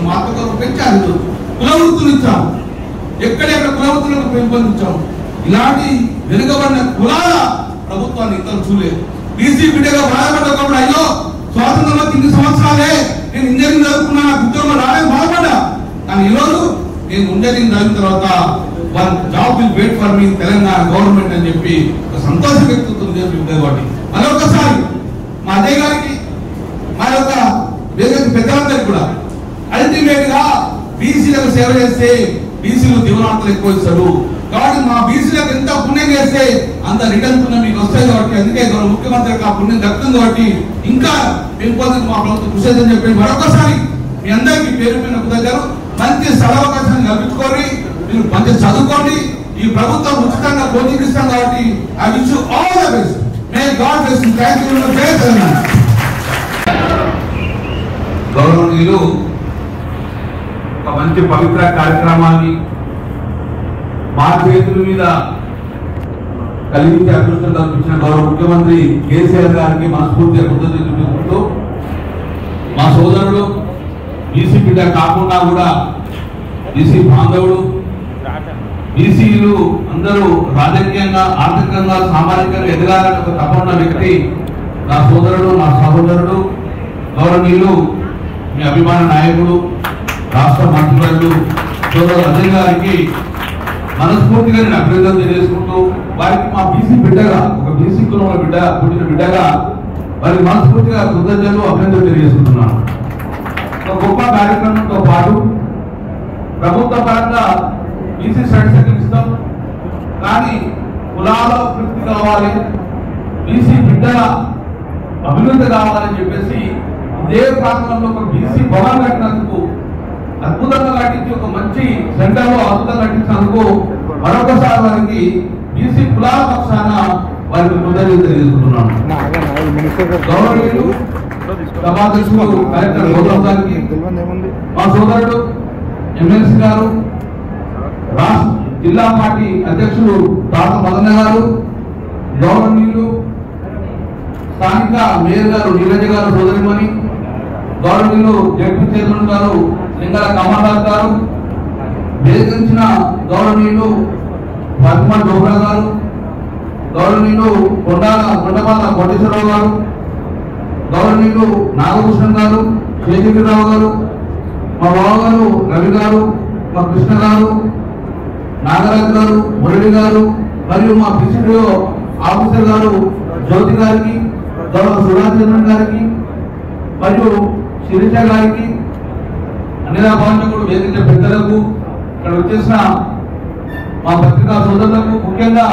మాతృకలు పెంచారు కులవృత్తులు ఇచ్చాము ఎక్కడెక్కడ కులవృత్తులను పెంపొందించాము ఇలాంటి వెనుకబడిన కులాల ప్రభుత్వాన్ని ఇతరులు చూడలేదు బీసీ బిడ్డగా బాధపడ్డప్పుడు అయ్యో స్వాతంత్రం వచ్చి ఇన్ని సంవత్సరాలే నేను ఇంజనీరింగ్ చదువుకున్నా నాకు ఉద్యోగం రాలేదు బాధపడ్డా కానీ ఈరోజు నేను ఇంజనీరింగ్ చదివిన తర్వాత one job will wait for me Telangana government అని చెప్పి ఒక సంతోషం వ్యక్తవుతుంది కాబట్టి మరొకసారి మా అజయ్ గారికి మా యొక్క వేదిక పెద్దలందరికీ కూడా అల్టిమేట్ గా బీసీలకు సేవ చేస్తే బీసీలు దీవనాంతలు ఎక్కువ ఇస్తారు కాబట్టి మా బీసీలకు ఎంత పుణ్యం చేస్తే అంత రిటర్న్ పుణ్యం మీకు వస్తాయి కాబట్టి అందుకే గౌరవ ముఖ్యమంత్రి యొక్క ఆ పుణ్యం దక్కుతుంది కాబట్టి ఇంకా పెంపొందించి మా ప్రభుత్వం కృషి చేద్దని చెప్పి మరొకసారి మీ అందరికీ పేరు పైన కృతజ్ఞతలు మంచి సదవకాశాన్ని కల్పించుకోండి మీరు మంచి చదువుకోండి ఈ ప్రభుత్వం ఉచితంగా కోచింగ్ ఇస్తాం కాబట్టి I wish all the best may God bless you thank you జై తెలంగాణ గౌరవనీయులు ఒక మంచి పవిత్ర కార్యక్రమాన్ని మా చేతుల మీద కలిగించే అదృష్టం కల్పించిన గౌరవ ముఖ్యమంత్రి కేసీఆర్ గారికి మనస్ఫూర్తిగా కృతజ్ఞతలు తెలుపుతూ మా సోదరుడు బీసీ బిడ్డ కాకుండా కూడా బీసీ బాంధవుడు బీసీలు అందరూ రాజకీయంగా ఆర్థికంగా సామాజికంగా ఎదగాలని ఒక తపన వ్యక్తి నా సోదరుడు నా సహోదరుడు గౌరవనీయులు మీ అభిమాన నాయకుడు రాష్ట్ర మంత్రులు సోదరు అజయ్ గారికి మనస్ఫూర్తిగా నేను అభినందన తెలియజేసుకుంటూ వారికి మా బీసీ బిడ్డగా ఒక బీసీ కులంలో బిడ్డ పుట్టిన బిడ్డగా వారికి మనస్ఫూర్తిగా కృతజ్ఞతలు అభినందన తెలియజేసుకుంటున్నాను ఒక గొప్ప కార్యక్రమంతో పాటు ప్రభుత్వ పరంగా బీసీ సర్టిఫికెట్ ఇస్తాం కానీ కులాల వృత్తి కావాలి బీసీ బిడ్డల అభివృద్ధి కావాలని చెప్పేసి ఇదే ప్రాంతంలో ఒక బీసీ భవన్ కట్టినందుకు అద్భుతంగా కట్టించి ఒక మంచి సెంటర్ లో అద్భుతంగా కట్టించినందుకు మరొకసారి వారికి బీసీ కులాల పక్షాన వారికి కృతజ్ఞతలు తెలియజేస్తున్నాను గౌరవనీయులు సభాధ్యక్షులు కలెక్టర్ గౌరవ్ గారికి మా సోదరుడు ఎమ్మెల్సీ గారు రాష్ట్ర జిల్లా పార్టీ అధ్యక్షులు తాత మదన గారు గౌరవనీయులు స్థానిక మేయర్ గారు నీరజ గారు సోదరిమణి గౌరవనీయులు జడ్పీ చైర్మన్ గారు లింగల కమలరాజ్ గారు వేదించిన గౌరవనీయులు ఫాతిమా డోబ్రా గారు గౌరవనీయులు కొండాల కొండపాల కోటేశ్వరరావు గారు గౌరవనీయులు నాగభూషణ్ గారు శేషగిరిరావు గారు మా బావగారు రవి గారు మా కృష్ణ గారు నాగరాజు గారు మురళి గారు మరియు మా పిసిడిఓ ఆఫీసర్ గారు జ్యోతి గారికి గౌరవ సుభాషచంద్రన్ గారికి మరియు శిరీష గారికి అనిలా భవన్కుడు వేదిక పెద్దలకు ఇక్కడ వచ్చేసిన మా పత్రికా సోదరులకు ముఖ్యంగా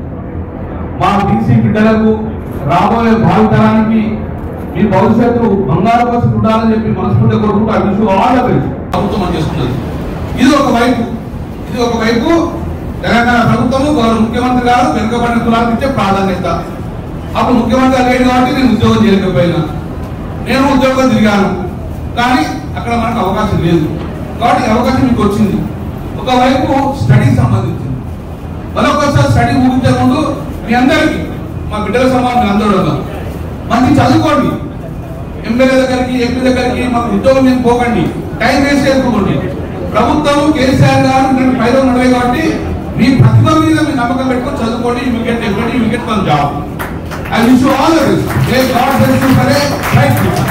మా బీసీ బిడ్డలకు రాబోయే భావితరానికి మీ భవిష్యత్తు బంగారు కోసం ఉండాలని చెప్పి మనస్ఫూర్తిగా కోరుకుంటూ ఆ విషయం ఆల్ ప్రభుత్వం చేస్తున్నది ఇది ఒక వైపు ఇది ఒక వైపు తెలంగాణ ప్రభుత్వము గౌరవ ముఖ్యమంత్రి గారు వెనుకబడిన కులాలకు ఇచ్చే ప్రాధాన్యత అప్పుడు ముఖ్యమంత్రి గారు లేడు కాబట్టి నేను ఉద్యోగం చేయలేకపోయినా నేను ఉద్యోగం తిరిగాను కానీ అక్కడ మనకు అవకాశం లేదు కాబట్టి ఈ అవకాశం మీకు వచ్చింది ఒకవైపు స్టడీ సంబంధించింది మరొకసారి స్టడీ ముగించే ముందు మీ అందరికీ మా బిడ్డల సమానం అందరూ ఉన్నాం. మంచి చదువుకోండి ఎమ్మెల్యే దగ్గరికి ఎంపీ దగ్గరికి మాకు ఉద్యోగం మీద పోకండి టైం వేస్ట్ చేసుకోండి ప్రభుత్వం కేసీఆర్ గారు నేను పైలో నడవే కాబట్టి మీ ప్రతిభ మీద మీ నమ్మకం పెట్టుకొని చదువుకోండి you get definitely you get one job I wish all the best may God bless you for a right future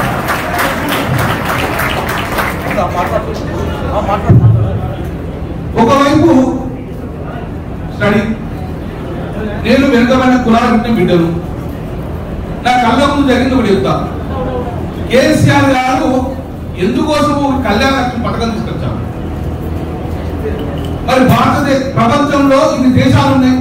ఒకవైపు స్టడీ నేను వెనుకబడిన కులాల పుట్టిన బిడ్డను నా కళ్ళ ముందు జరిగింది ఒకటి చెప్తా కేసీఆర్ గారు ఎందుకోసం ఒక కళ్యాణ లక్ష్మి పథకం తీసుకొచ్చారు మరి భారతదేశ ప్రపంచంలో ఇన్ని దేశాలు ఉన్నాయి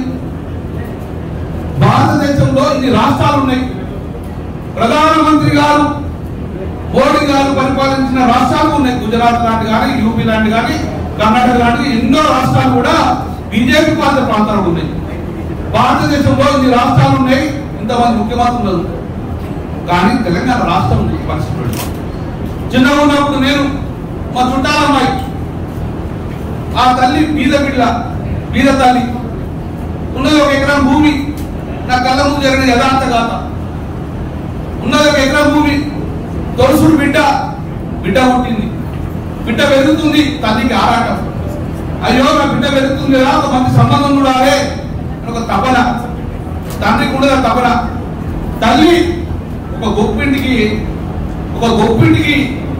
భారతదేశంలో ఇన్ని రాష్ట్రాలు ఉన్నాయి ప్రధానమంత్రి గారు మోడీ గారు పరిపాలించిన రాష్ట్రాలు ఉన్నాయి గుజరాత్ లాంటి కానీ యూపీ లాంటి కానీ కర్ణాటక లాంటి ఎన్నో రాష్ట్రాలు కూడా బీజేపీ పాలిత ప్రాంతాలు ఉన్నాయి భారతదేశంలో ఇన్ని రాష్ట్రాలు ఉన్నాయి ఇంతమంది ముఖ్యమంత్రులు కానీ తెలంగాణ రాష్ట్రం ఉంది పరిస్థితి చిన్నగా ఉన్నప్పుడు నేను మా చుట్టాలమ్మాయి ఆ తల్లి బీద బిడ్డ బీద తల్లి ఉన్నది ఒక ఎకరం భూమి నా కళ్ళ ముందు జరిగిన యథార్థ గాథ ఉన్నది ఒక ఎకరం భూమి తొలసుడు బిడ్డ బిడ్డ పుట్టింది బిడ్డ పెరుగుతుంది తల్లికి ఆరాటం అయ్యో నా బిడ్డ పెరుగుతుంది కదా ఒక మంచి సంబంధం చూడాలి అని ఒక తపన తండ్రికి ఉండదు ఆ తపన తల్లి ఒక గొప్పింటికి ఒక గొప్పింటికి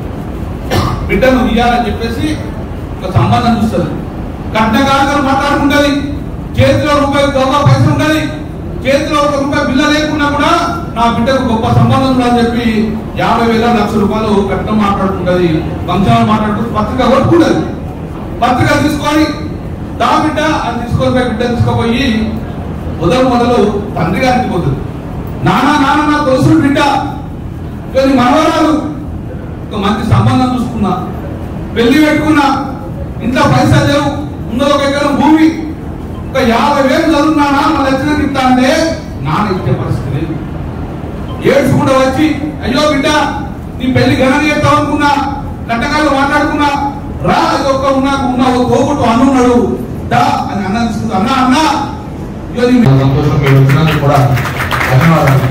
బిడ్డను ఇయ్యాలని చెప్పేసి ఒక సంబంధం చూస్తుంది కట్న కానుకలు మాట్లాడుకుంటది చేతిలో రూపాయి గొప్ప పైసలు ఉంటది చేతిలో ఒక రూపాయి బిల్ల లేకున్నా కూడా నా బిడ్డకు గొప్ప సంబంధం ఉందని చెప్పి యాభై వేల లక్ష రూపాయలు కట్నం మాట్లాడుకుంటది ఫంక్షన్ మాట్లాడుకుంటూ పత్రిక కొట్టుకుంటది పత్రిక తీసుకొని దా బిడ్డ అని తీసుకొని పోయి బిడ్డ తీసుకుపోయి మొదలు మొదలు తండ్రి గారికి పోతుంది నానా నాన్న నా తొలుసుడు బిడ్డ కొన్ని మనవరాలు ఒక మంచి సంబంధం చూసుకున్నా పెళ్లి పెట్టుకున్నా ఇంట్లో పైసలు లేవు ఉన్నది ఒక ఎకరం భూమి ఒక యాభై వేలు చదువున్నానా మన లక్షణం ఇస్తా అంటే నాన్న ఇచ్చే పరిస్థితి లేదు ఏడ్చుకుంటూ వచ్చి అయ్యో బిడ్డ నీ పెళ్లి ఘనంగా చేస్తావు అనుకున్నా కట్టకాలు మాట్లాడుకున్నా రా అది ఒక్క ఉన్నా ఉన్న ఒక తోబుట్టు అన్నున్నాడు దా అని అన్న తీసుకుంటా అన్నా అన్నా ఇగో నీ చాలా సంతోషం మీరు వచ్చినందుకు కూడా ధన్యవాదాలు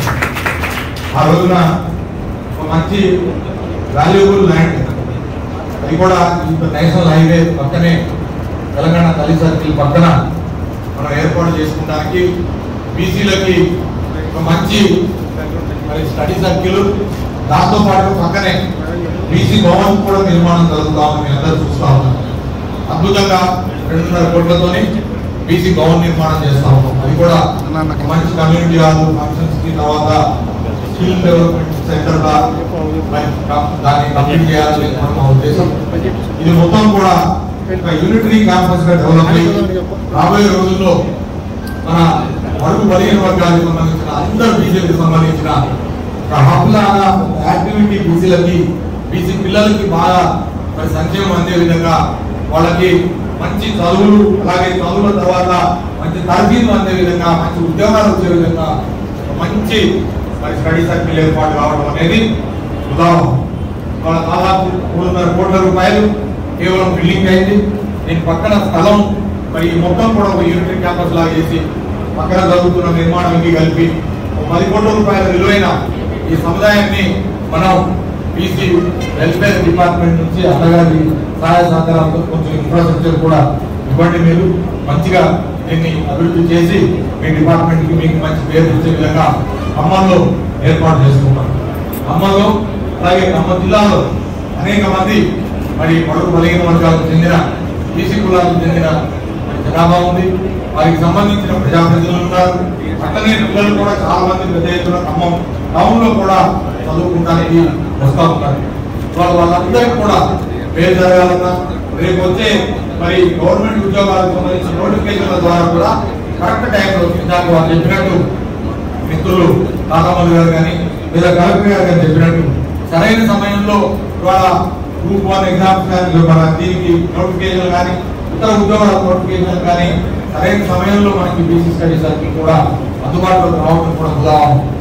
ఆ రోజున ఒక మంచి వాల్యుబుల్ ల్యాండ్ అది కూడా ఇంత నేషనల్ హైవే పక్కనే తెలంగాణ తల్లి సర్కిల్ పక్కన మనం ఏర్పాటు చేసుకోవడానికి బీసీలకి ఒక మంచి మరి స్టడీ సర్కిల్ దాంతో పాటు పక్కనే బీసీ భవన్ కూడా నిర్మాణం జరుగుతామని మీ అందరూ చూస్తా ఉన్నాం అద్భుతంగా రెండున్నర కోట్లతోని బీసీ భవన్ నిర్మాణం చేస్తా ఉన్నాం అది కూడా ఒక మంచి కమ్యూనిటీ హాల్ ఫంక్షన్స్ కి తర్వాత స్కిల్ డెవలప్మెంట్ సెంటర్ గా మరి కా- దాన్ని కంప్లీట్ చేయాలని మన మా ఉద్దేశం ఇది మొత్తం కూడా ఒక యూనిటరీ క్యాంపస్ గా డెవలప్ అయ్యి రాబోయే రోజుల్లో మన వరకు బలహీన వర్గాలకు సంబంధించిన అందరు బీసీలకు సంబంధించిన ఒక హబ్ లాగా ఒక యాక్టివిటీ బీసీలకి బీసీ పిల్లలకి బాగా మరి సంక్షేమం అందే విధంగా వాళ్ళకి మంచి చదువులు అలాగే చదువుల తర్వాత మంచి తరబీదు అందే విధంగా మంచి ఉద్యోగాలు వచ్చే విధంగా ఒక మంచి మరి స్టడీ సర్కిల్ ఏర్పాటు కావడం అనేది ఉదాహరణ వాళ్ళ దాదాపు మూడున్నర కోట్ల రూపాయలు కేవలం బిల్డింగ్ అయింది దీని పక్కన స్థలం మరి ఈ మొత్తం కూడా ఒక యూనిటరీ క్యాంపస్ లాగా చేసి పక్కన జరుగుతున్న నిర్మాణానికి కలిపి ఒక పది కోట్ల రూపాయల విలువైన ఈ సముదాయాన్ని మనం బీసీ వెల్ఫేర్ డిపార్ట్మెంట్ నుంచి అన్నగారి సహాయ సహకారాలతో కొంచెం ఇన్ఫ్రాస్ట్రక్చర్ కూడా ఇవ్వండి మీరు మంచిగా దీన్ని అభివృద్ధి చేసి మీ డిపార్ట్మెంట్ కి మీకు మంచి పేరు వచ్చే విధంగా ఖమ్మంలో ఏర్పాటు చేసుకుంటాం ఖమ్మంలో అలాగే ఖమ్మం జిల్లాలో అనేక మంది మరి పొడుగు బలహీన వర్గాలకు చెందిన బీసీ కులాలకు చెందిన మరి జనాభా ఉంది వారికి సంబంధించిన ప్రజాప్రతినిధులు ఉన్నారు అట్లనే పిల్లలు కూడా చాలా మంది పెద్ద ఎత్తున ఖమ్మం టౌన్ లో కూడా చదువుకుంటానికి వస్తా ఉన్నారు వాళ్ళ వాళ్ళందరికీ కూడా పేరు జరగాలన్నా రేపు వచ్చే మరి గవర్నమెంట్ ఉద్యోగాలకు సంబంధించిన నోటిఫికేషన్ల ద్వారా కూడా కరెక్ట్ టైంలో ఇందాక వాళ్ళు చెప్పినట్టు మిత్రులు తాతామల్లి గారు కానీ లేదా కలెక్టర్ గారు కానీ చెప్పినట్టు సరైన సమయంలో ఇవాళ గ్రూప్ వన్ ఎగ్జామ్స్ కానీ మన దీనికి నోటిఫికేషన్ కానీ ఇతర ఉద్యోగాల నోటిఫికేషన్ కానీ సరైన సమయంలో మనకి బీసీ స్టడీ సర్కిల్ కూడా అందుబాటులోకి రావడం కూడా ఉదాహరణ